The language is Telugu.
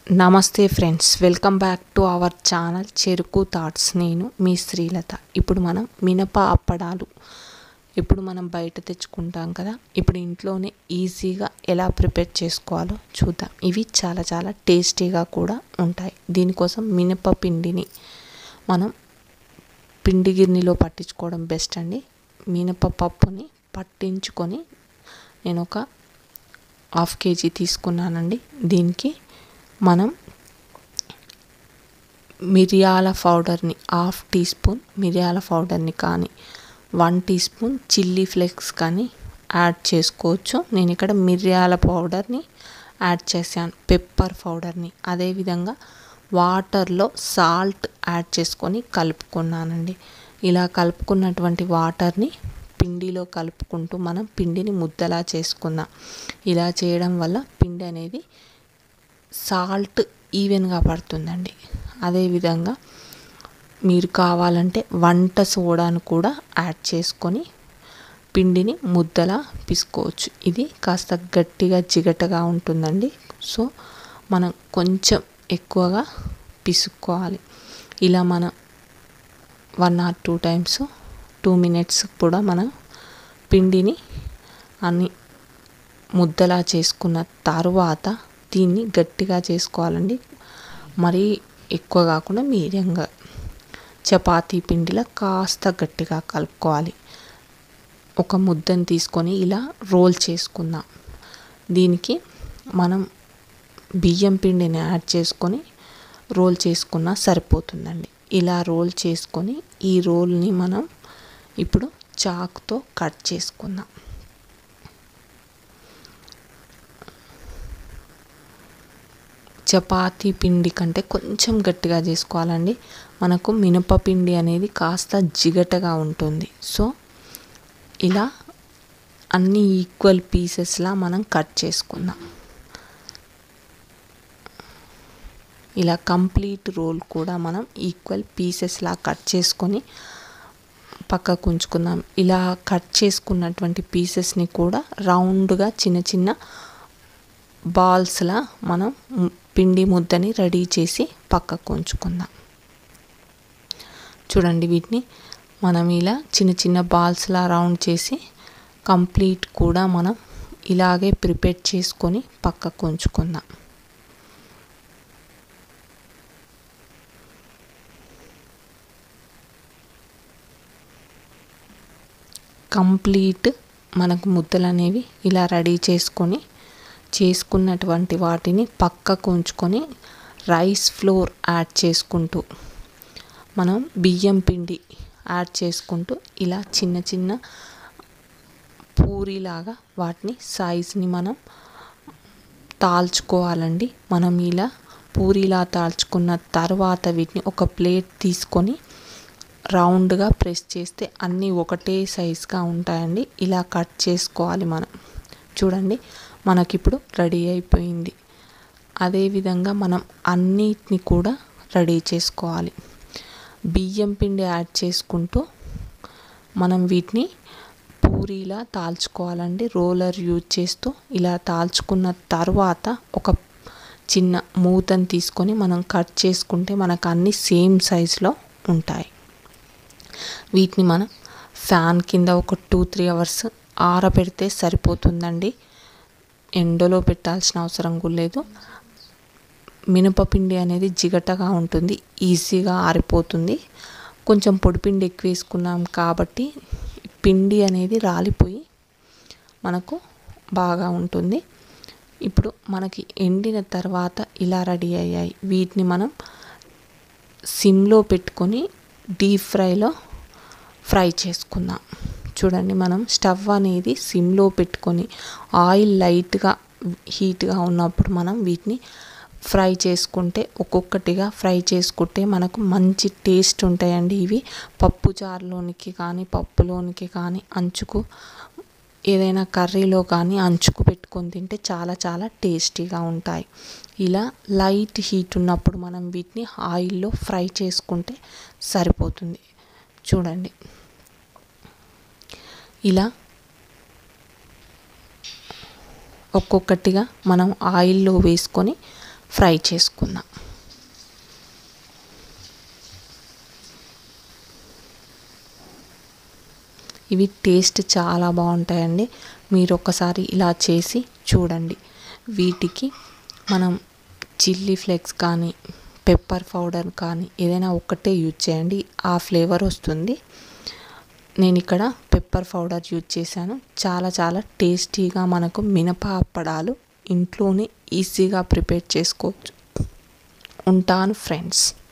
నమస్తే friends welcome back to our channel Cheruku thoughts నేను మీ శ్రీలత ఇప్పుడు మనం మినప అప్పడాలు ఇప్పుడు మనం బయట తెచ్చుకుంటాం కదా ఇప్పుడు ఇంట్లోనే ఈజీగా ఎలా ప్రిపేర్ చేసుకోవాలో చూద్దాం ఇవి చాలా చాలా టేస్టీగా కూడా ఉంటాయి దీనికోసం మినప పిండిని మనం పిండి గిన్నెలో పట్టించుకోవడం బెస్ట్ అండి మినప పప్పుని పట్టించుకొని నేను ఒక హాఫ్ కేజీ తీసుకున్నానండి దీనికి మనం మిరియాల పౌడర్ని హాఫ్ టీ స్పూన్ మిరియాల పౌడర్ని కానీ one teaspoon chilli flakes కానీ యాడ్ చేసుకోవచ్చు నేను ఇక్కడ మిరియాల పౌడర్ని యాడ్ చేశాను పెప్పర్ పౌడర్ని అదేవిధంగా వాటర్లో సాల్ట్ యాడ్ చేసుకొని కలుపుకున్నానండి ఇలా కలుపుకున్నటువంటి వాటర్ని పిండిలో కలుపుకుంటూ మనం పిండిని ముద్దలా చేసుకుందాం ఇలా చేయడం వల్ల పిండి అనేది సాల్ట్ ఈవెన్గా పడుతుందండి అదేవిధంగా మీరు కావాలంటే వంట సోడాను కూడా యాడ్ చేసుకొని పిండిని ముద్దలా పిసుకోవచ్చు ఇది కాస్త గట్టిగా జిగటగా ఉంటుందండి సో మనం కొంచెం ఎక్కువగా పిసుక్కోవాలి ఇలా మనం one or two times two minutes కూడా మనం పిండిని అన్ని ముద్దలా చేసుకున్న తర్వాత దీన్ని గట్టిగా చేసుకోవాలండి మరీ ఎక్కువ కాకుండా మీడియంగా చపాతీ పిండిలా కాస్త గట్టిగా కలుపుకోవాలి ఒక ముద్దను తీసుకొని ఇలా రోల్ చేసుకుందాం దీనికి మనం బియ్యం పిండిని యాడ్ చేసుకొని రోల్ చేసుకున్నా సరిపోతుందండి ఇలా రోల్ చేసుకొని ఈ రోల్ని మనం ఇప్పుడు చాకుతో కట్ చేసుకుందాం చపాతీ పిండి కంటే కొంచెం గట్టిగా చేసుకోవాలండి మనకు మినపపిండి అనేది కాస్త జిగటగా ఉంటుంది సో ఇలా అన్ని ఈక్వల్ పీసెస్లా మనం కట్ చేసుకుందాం ఇలా కంప్లీట్ రోల్ కూడా మనం ఈక్వల్ పీసెస్లా కట్ చేసుకొని పక్కకు ఉంచుకుందాం ఇలా కట్ చేసుకున్నటువంటి పీసెస్ని కూడా రౌండ్గా చిన్న చిన్న బాల్స్లా మనం పిండి ముద్దని రెడీ చేసి పక్కకు ఉంచుకుందాం చూడండి వీటిని మనం ఇలా చిన్న చిన్న బాల్స్లా రౌండ్ చేసి కంప్లీట్ కూడా మనం ఇలాగే ప్రిపేర్ చేసుకొని పక్కకు ఉంచుకుందాం కంప్లీట్ మనకు ముద్దలు అనేవి ఇలా రెడీ చేసుకొని చేసుకున్నటువంటి వాటిని పక్కకు ఉంచుకొని రైస్ ఫ్లోర్ యాడ్ చేసుకుంటూ మనం బియ్యం పిండి యాడ్ చేసుకుంటూ ఇలా చిన్న చిన్న పూరిలాగా వాటిని సైజ్ని మనం తాల్చుకోవాలండి మనం ఇలా పూరిలా తాల్చుకున్న తర్వాత వీటిని ఒక ప్లేట్ తీసుకొని రౌండ్గా ప్రెస్ చేస్తే అన్నీ ఒకటే సైజ్గా ఉంటాయండి ఇలా కట్ చేసుకోవాలి మనం చూడండి మనకిప్పుడు రెడీ అయిపోయింది అదేవిధంగా మనం అన్నిటిని కూడా రెడీ చేసుకోవాలి బియ్యం పిండి యాడ్ చేసుకుంటూ మనం వీటిని పూరీలా తాల్చుకోవాలండి రోలర్ యూజ్ చేస్తూ ఇలా తాల్చుకున్న తర్వాత ఒక చిన్న మూతను తీసుకొని మనం కట్ చేసుకుంటే మనకు అన్నీ సేమ్ సైజులో ఉంటాయి వీటిని మనం ఫ్యాన్ కింద ఒక టూ త్రీ అవర్స్ ఆరబెడితే సరిపోతుందండి ఎండలో పెట్టాల్సిన అవసరం కూడా లేదు మినపపిండి అనేది జిగటగా ఉంటుంది ఈజీగా ఆరిపోతుంది కొంచెం పొడిపిండి ఎక్కువ వేసుకున్నాం కాబట్టి పిండి అనేది రాలిపోయి మనకు బాగా ఉంటుంది ఇప్పుడు మనకి ఎండిన తర్వాత ఇలా రెడీ అయ్యాయి వీటిని మనం సిమ్లో పెట్టుకొని డీప్ ఫ్రైలో ఫ్రై చేసుకుందాం చూడండి మనం స్టవ్ అనేది సిమ్లో పెట్టుకొని ఆయిల్ లైట్గా హీట్గా ఉన్నప్పుడు మనం వీటిని ఫ్రై చేసుకుంటే ఒక్కొక్కటిగా ఫ్రై చేసుకుంటే మనకు మంచి టేస్ట్ ఉంటాయండి ఇవి పప్పు చారులోనికి కానీ పప్పులోనికి కానీ అంచుకు ఏదైనా కర్రీలో కానీ అంచుకు పెట్టుకొని తింటే చాలా చాలా టేస్టీగా ఉంటాయి ఇలా లైట్ హీట్ ఉన్నప్పుడు మనం వీటిని ఆయిల్లో ఫ్రై చేసుకుంటే సరిపోతుంది చూడండి ఇలా ఒక్కొక్కటిగా మనం ఆయిల్లో వేసుకొని ఫ్రై చేసుకుందాం ఇవి టేస్ట్ చాలా బాగుంటాయండి మీరు ఒకసారి ఇలా చేసి చూడండి వీటికి మనం చిల్లీ ఫ్లేక్స్ కానీ పెప్పర్ పౌడర్ కానీ ఏదైనా ఒక్కటే యూజ్ చేయండి ఆ ఫ్లేవర్ వస్తుంది నేను ఇక్కడ పెప్పర్ పౌడర్ యూజ్ చేశాను చాలా చాలా టేస్టీగా మనకు మినప అప్పడాలు ఇంట్లోనే ఈజీగా ప్రిపేర్ చేసుకోవచ్చు ఉంటాను ఫ్రెండ్స్